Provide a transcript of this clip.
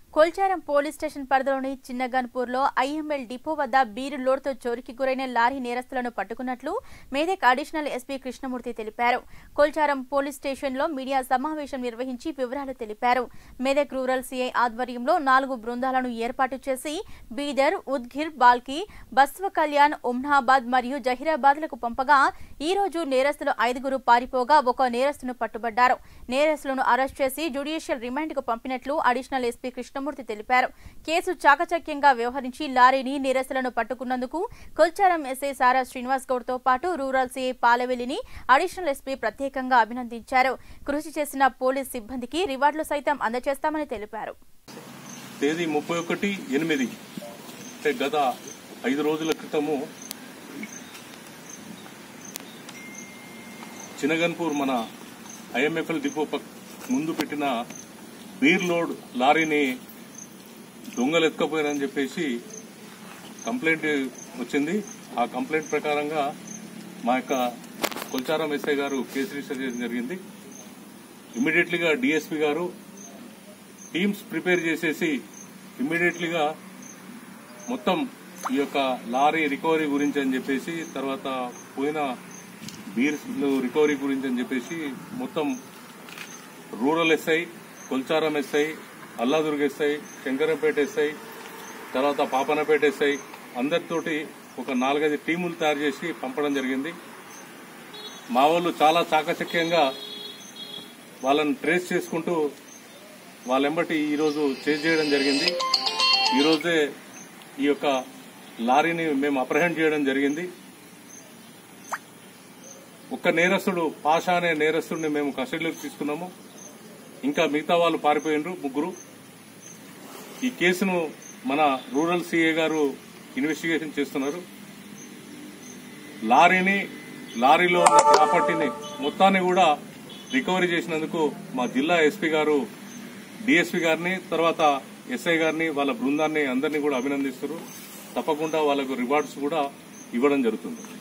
Kolcharam police station పరిధిలోని చిన్నగన్పూర్లో IML depot వద్ద బీరు లోడ్తో చోరీకి గురైన లారీ నేరస్తులను పట్టుకున్నట్లు మేదక్ అడిషనల్ ఎస్పీ కృష్ణమూర్తి తెలిపారు కొల్చారం పోలీస్ స్టేషన్లో మీడియా సమావేశం నిర్వహించి వివరాలు తెలిపారు మేదక్ రూరల్ సీఐ ఆధ్వర్యంలో నాలుగు బృందాలను ఏర్పాటు చేసి బీదర్ ఉద్గిర్ బాల్కి బస్వ కళ్యాణ్ ఉమ్నాబాద్ మరియు జహీరాబాద్లకు పంపగా ఈ రోజు నేరస్తులు ఐదుగురు పారిపోగా ఒక నేరస్తును పట్టుబడ్డారు నేరస్తులను అరెస్ట్ చేసి జ్యుడిషియల్ రిమాండ్కు పంపినట్లు అడిషనల్ ఎస్పీ కృష్ణమూర్తి తెలిపారు కేసు చాకచక్యంగా వ్యవహరించి లారీని నేరస్తులను పట్టుకున్నందుకు కొల్చారం ఎస్ఐ సారా శ్రీనివాస్ గౌడ్ తో పాటు రూరల్ సీఐ పాలవెల్లిని అడిషనల్ ఎస్పీ ప్రత్యేకంగా అభినందించారు కృషి చేసిన పోలీస్ సిబ్బందికి రివార్డులు సైతం అందజేస్తామని తెలిపారు తేదీ ముప్పై ఒకటి ఎనిమిది అంటే గత ఐదు రోజుల క్రితము చినగన్పూర్ మన ఐఎంఎఫ్ఎల్ డిపో పక్ ముందు పెట్టిన బీర్ లోడ్ లారీని దొంగలు ఎత్తుకపోయారని చెప్పేసి కంప్లైంట్ వచ్చింది ఆ కంప్లైంట్ ప్రకారంగా మా యొక్క కొల్చారం ఎస్ఐ గారు కేసు రిజిస్టర్ చేయడం జరిగింది ఇమ్మీడియట్లీగా డిఎస్పీ గారు టీమ్స్ ప్రిపేర్ చేసేసి ఇమ్మీడియట్లీగా మొత్తం ఈ యొక్క లారీ రికవరీ గురించి అని చెప్పేసి తర్వాత పోయిన బీర్స్ రికవరీ గురించి అని చెప్పేసి మొత్తం rural SI Kolcharam SI Alladurg SI Shankarampet SI తర్వాత పాపనపేట ఎస్ఐ అందరితోటి ఒక నాలుగైదు టీములు తయారు చేసి పంపడం జరిగింది మా వాళ్ళు చాలా చాకచక్యంగా వాళ్ళని ట్రేస్ చేసుకుంటూ వాళ్ళెంబటి ఈరోజు చేజ్ చేయడం జరిగింది ఈరోజే ఈ యొక్క లారీని మేము అప్రహెండ్ చేయడం జరిగింది ఒక్క నేరస్తుడు పాషా అనే నేరస్తుడిని మేము కస్టడీలోకి తీసుకున్నాము ఇంకా మిగతా వాళ్ళు పారిపోయినరు ముగ్గురు ఈ కేసును మన రూరల్ సీఏ గారు ఇన్వెస్టిగేషన్ చేస్తున్నారు లారీని లారీలో ఉన్న ప్రాపర్టీని మొత్తాన్ని కూడా రికవరీ చేసినందుకు మా జిల్లా ఎస్పీ గారు డిఎస్పీ గారిని తర్వాత ఎస్ఐ గారిని వాళ్ళ బృందాన్ని అందరినీ కూడా అభినందిస్తారు తప్పకుండా వాళ్ళకు రివార్డ్స్ కూడా ఇవ్వడం జరుగుతుంది